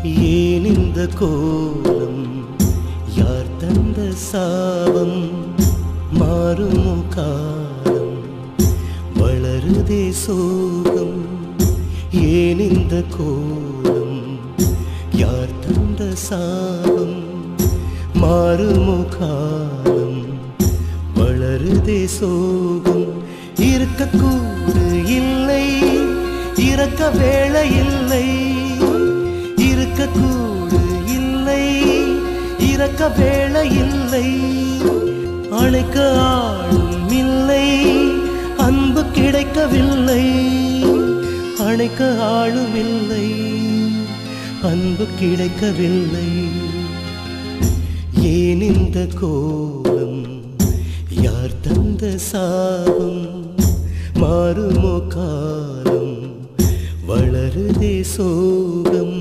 ஏன் இந்த கோலம் யார் தந்த சாபம் மாறுமோ காலம் வளருதே சோகம் ஏன் இந்த கோலம் யார் தந்த சாபம் மாறுமோ காலம் வளருதே சோகம் இருக்கக்கூடு இல்லை இறக்க வேளை இல்லை இருக்கக்கூடு இல்லை இறக்க வேளை இல்லை அழைக்க ஆளும் இல்லை அன்பு கிடைக்கவில்லை அணைக்க ஆளும் இல்லை அன்பு கிடைக்கவில்லை ஏன் இந்த கோலம் யார் தந்த சாபம் மாறுமோ காலம் வளருதே சோகம்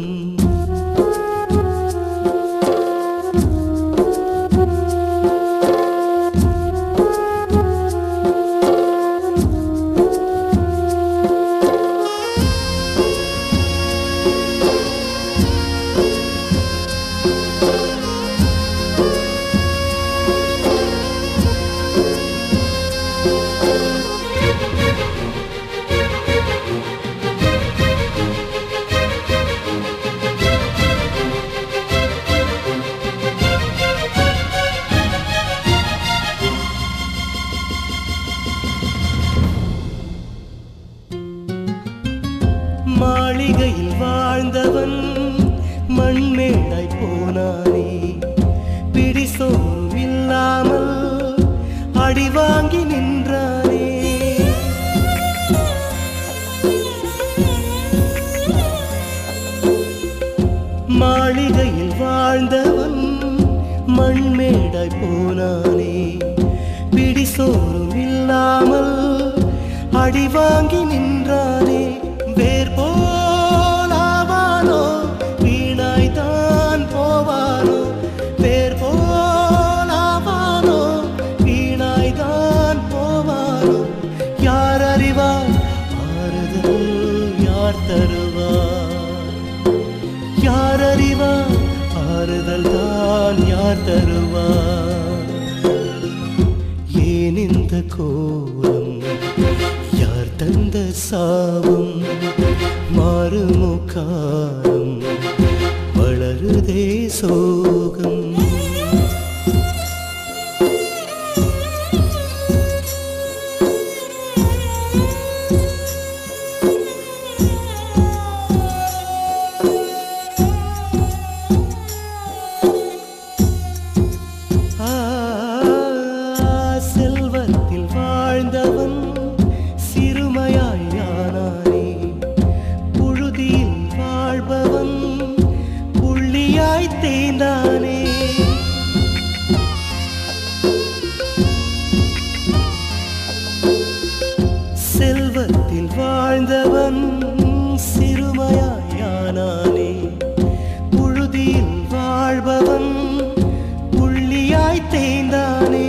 மாளிகையில் வாழ்ந்தவன் மண்மேடாய் போனானே பிடிசோறும் இல்லாமல் அடி வாங்கி நின்றானே மாளிகையில் வாழ்ந்தவன் மண்மேடாய் போனானே பிடிசோறும் இல்லாமல் அடி வாங்கி நின்றானே வேர் போலாவானோ வீணாய் தான் போவானோ வேர் போலாவானோ வீணாய் தான் போவானோ யார் அறிவார் ஆறுதல் யார் தருவார் யார் அறிவார் ஆறுதல் தான் யார் தருவார் ஏன் இந்த கோலம் யார் தந்த சாபம் மாறுமோ காலம் வளருதே சோகம் ஆ, செல்வத்தில் வாழ்ந்தவன் சிறுமையாயானானே புழுதியில் வாழ்பவன் புள்ளியாய் தேய்ந்தானே செல்வத்தில் வாழ்ந்தவன் சிறுமையாயானானே புழுதியில் வாழ்பவன் புள்ளியாய் தேய்ந்தானே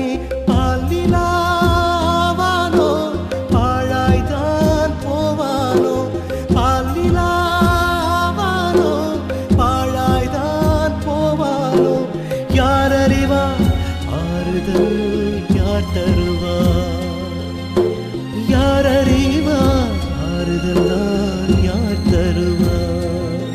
பால்நிலாவானோ பாழாய்தான் போவானோ பால்நிலாவானோ பாழாய்தான் போவானோ யார் அறிவார் ஆறுதல் யார் தருவார் யார் அறிவார் ஆறுதல் தான் யார் தருவார்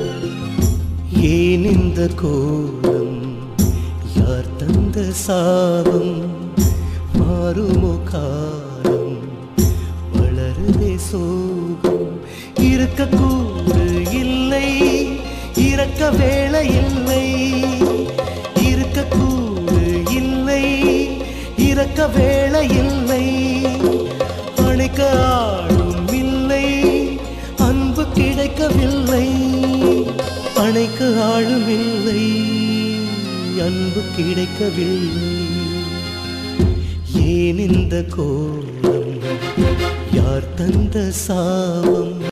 ஏன் இந்த கோலம் யார் தந்த சாபம் மாறுமோ காலம் வளருதே சோகம் இருக்கக்கூடு இல்லை இறக்க வேளை இல்லை இருக்கக்கூடு இல்லை இறக்க வேளை இல்லை அணைக்க ஆளும் இல்லை அன்பு கிடைக்கவில்லை அணைக்க ஆளும் இல்லை அன்பு கிடைக்கவில்லை ஏன் இந்த கோலம் யார் தந்த சாபம்